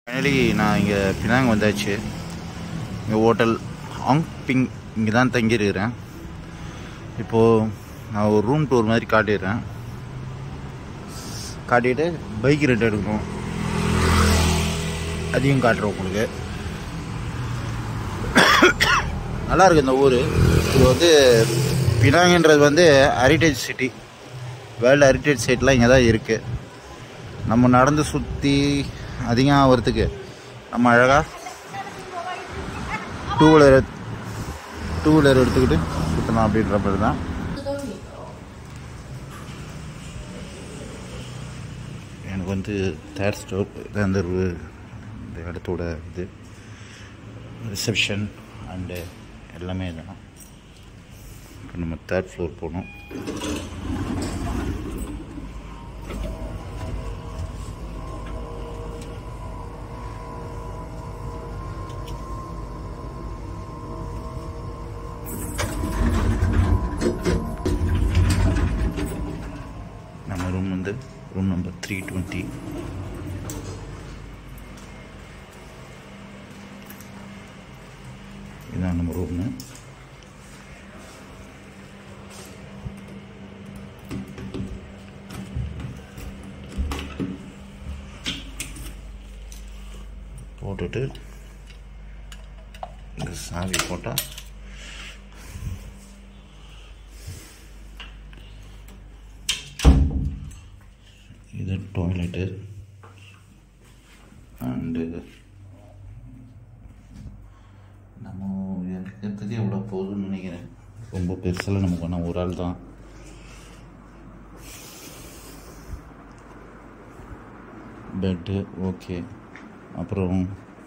finally நான் இங்கே Penang வந்தாச்சு இங்கே ஹோட்டல் ஆங் பிங் இங்கே தான் தங்கியிருக்கிறேன் இப்போது நான் ஒரு ரூம் டூர் மாதிரி காட்டிடுறேன் காட்டிட்டு பைக் ரெண்ட் எடுக்கணும் அதையும் காட்டுறேன் உங்களுக்கு நல்லா இருக்கு இந்த ஊர் இது வந்து பினாங்கன்றது வந்து ஹெரிட்டேஜ் சிட்டி வேர்ல்டு ஹெரிட்டேஜ் சைட்லாம் இங்கே தான் இருக்குது நம்ம நடந்து சுற்றி அதிகம் ஆகிறதுக்கு நம்ம அழகாக டூ வீலர் டூ வீலர் எடுத்துக்கிட்டு சுற்றலாம் அப்படின்ற மாதிரி தான் எனக்கு வந்து தேர்ட் ஸ்டோப் இது அந்த ஒரு- இந்த இடத்தோட இது ரிசப்ஷன் அண்டு எல்லாமே தான் இப்போ நம்ம தேர்ட் ஃப்ளோர் போகணும் நம்ம ரூம் வந்து ரூம் நம்பர் த்ரீ டுவெண்ட்டி இதான் நம்ம ரூமு போட்டுட்டு இந்த சாவி போட்டால் இது டாய்லெட்டு அண்டு நம்ம இருக்கிறதுக்கு எவ்வளோ போகுதுன்னு நினைக்கிறேன் ரொம்ப பெருசில் நமக்கு வேணால் ஒரு ஆள் தான் பெட்டு ஓகே அப்புறம்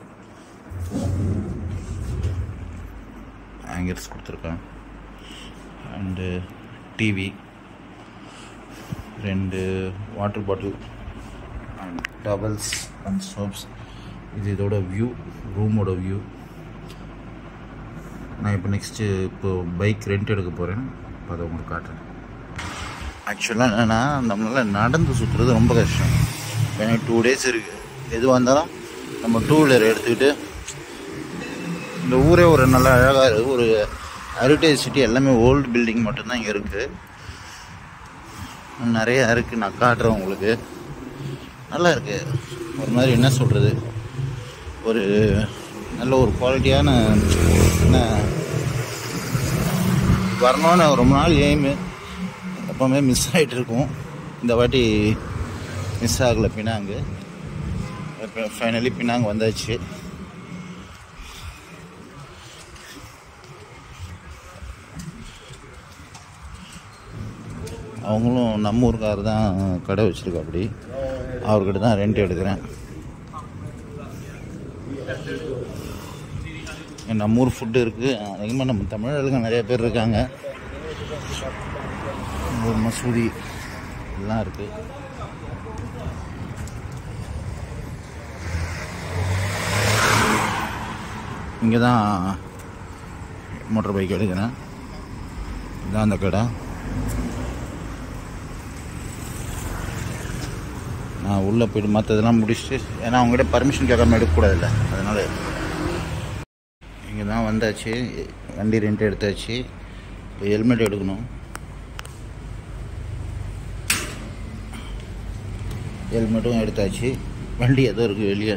ஆங்கர்ஸ் கொடுத்துருக்கேன் அண்டு டிவி ரெண்டு water bottle and towels and soaps இது இதோட வியூ ரூமோட வியூ நான் இப்போ நெக்ஸ்ட்டு இப்போ பைக் ரெண்ட் எடுக்க போகிறேன் அதை உங்களுக்கு காட்டுறேன் ஆக்சுவலாக என்னென்னா நம்மளால் நடந்து சுற்றுறது ரொம்ப கஷ்டம் ஏன்னா டூ டேஸ் இருக்குது எதுவாக இருந்தாலும் நம்ம டூ வீலர் எடுத்துக்கிட்டு இந்த ஊரே ஒரு நல்ல அழகாக இருக்குது ஒரு ஹெரிட்டேஜ் சிட்டி எல்லாமே ஓல்டு பில்டிங் மட்டும்தான் இங்கே இருக்குது நிறைய இருக்குது நான் காட்டுறேன் உங்களுக்கு நல்லா இருக்கு ஒரு மாதிரி என்ன சொல்கிறது ஒரு நல்ல ஒரு குவாலிட்டியான என்ன வரணும்னு ரொம்ப நாள் எய்மு எப்போவுமே மிஸ் ஆகிட்டு இருக்கும் இந்த வாட்டி மிஸ் ஆகலை பினாங்கு இப்போ ஃபைனலி பினாங் வந்தாச்சு அவங்களும் நம்ம ஊருக்கார் தான் கடை வச்சுருக்கா அப்படி அவர்கிட்ட தான் ரெண்ட் எடுக்கிறேன் நம்ம ஊர் ஃபுட்டு இருக்குது அதிகமாக நம்ம தமிழர்களுங்க நிறைய பேர் இருக்காங்க ஒரு மசூதி எல்லாம் இருக்குது இங்கே தான் மோட்டர் பைக் எடுக்கிறேன் இதுதான் அந்த கடை நான் உள்ளே போய்ட்டு மற்றதெல்லாம் முடிச்சுட்டு ஏன்னா அவங்ககிட்ட பர்மிஷன் கேட்காம எடுக்கக்கூடாதுல்ல அதனால் இங்கே தான் வந்தாச்சு வண்டி ரெண்ட் எடுத்தாச்சு இப்போ ஹெல்மெட் எடுக்கணும் ஹெல்மெட்டும் எடுத்தாச்சு வண்டி ஏதோ இருக்குது வெளியே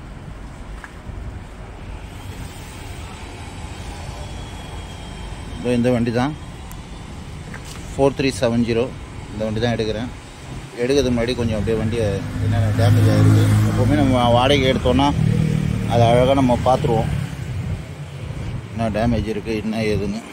இதோ இந்த வண்டி தான் ஃபோர் த்ரீ செவன் ஜீரோ இந்த வண்டி தான் எடுக்கிறேன் எடுக்கிறதுக்கு முன்னாடி கொஞ்சம் அப்படியே வண்டியை என்னென்ன டேமேஜ் ஆகிருக்கு எப்போவுமே நம்ம வாடகை எடுத்தோன்னா அதை அழகாக நம்ம பார்த்துருவோம் என்ன டேமேஜ் இருக்குது என்ன ஏதுன்னு